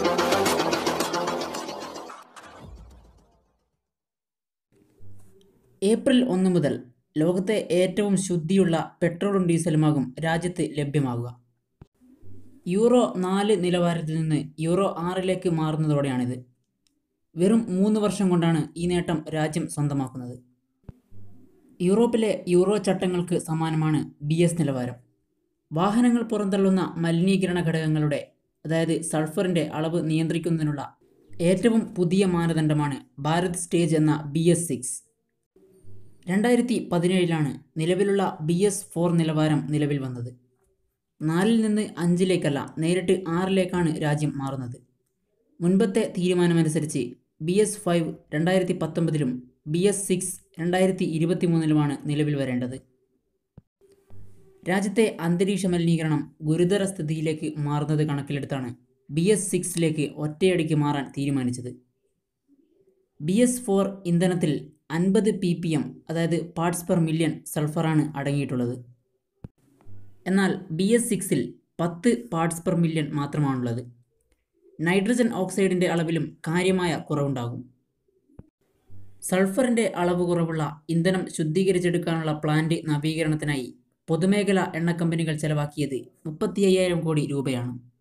April ഒന്ന് മുതൽ ലോകത്തെ ഏറ്റവും ശുദ്ധിയുള്ള പെട്രോളും ഡീസലുമാകും രാജ്യത്ത് ലഭ്യമാകുക യൂറോ നാല് നിലവാരത്തിൽ നിന്ന് യൂറോ ആറിലേക്ക് മാറുന്നതോടെയാണിത് വെറും മൂന്ന് വർഷം കൊണ്ടാണ് ഈ നേട്ടം രാജ്യം സ്വന്തമാക്കുന്നത് യൂറോപ്പിലെ യൂറോ ചട്ടങ്ങൾക്ക് സമാനമാണ് ബി എസ് നിലവാരം വാഹനങ്ങൾ പുറന്തള്ളുന്ന മലിനീകരണ ഘടകങ്ങളുടെ അതായത് സൾഫറിൻ്റെ അളവ് നിയന്ത്രിക്കുന്നതിനുള്ള ഏറ്റവും പുതിയ മാനദണ്ഡമാണ് ഭാരത് സ്റ്റേജ് എന്ന ബി എസ് സിക്സ് രണ്ടായിരത്തി പതിനേഴിലാണ് നിലവിലുള്ള ബി എസ് ഫോർ നിലവാരം നിലവിൽ വന്നത് നാലിൽ നിന്ന് അഞ്ചിലേക്കല്ല നേരിട്ട് ആറിലേക്കാണ് രാജ്യം മാറുന്നത് മുൻപത്തെ തീരുമാനമനുസരിച്ച് ബി എസ് ഫൈവ് രണ്ടായിരത്തി പത്തൊമ്പതിലും ബി എസ് സിക്സ് രണ്ടായിരത്തി ഇരുപത്തി മൂന്നിലുമാണ് നിലവിൽ വരേണ്ടത് രാജ്യത്തെ അന്തരീക്ഷ മലിനീകരണം ഗുരുതര സ്ഥിതിയിലേക്ക് മാറുന്നത് കണക്കിലെടുത്താണ് ബി എസ് സിക്സിലേക്ക് ഒറ്റയടിക്ക് മാറാൻ തീരുമാനിച്ചത് ബി എസ് ഫോർ ഇന്ധനത്തിൽ അൻപത് പി പി എം അതായത് പാർട്സ് പെർ മില്യൺ സൾഫറാണ് അടങ്ങിയിട്ടുള്ളത് എന്നാൽ ബി എസ് സിക്സിൽ പത്ത് പാർട്സ് പെർ മില്യൺ മാത്രമാണുള്ളത് നൈട്രജൻ ഓക്സൈഡിൻ്റെ അളവിലും കാര്യമായ കുറവുണ്ടാകും സൾഫറിൻ്റെ അളവ് കുറവുള്ള ഇന്ധനം ശുദ്ധീകരിച്ചെടുക്കാനുള്ള പ്ലാന്റ് നവീകരണത്തിനായി പൊതുമേഖലാ എണ്ണ കമ്പനികൾ ചെലവാക്കിയത് മുപ്പത്തി അയ്യായിരം കോടി രൂപയാണ്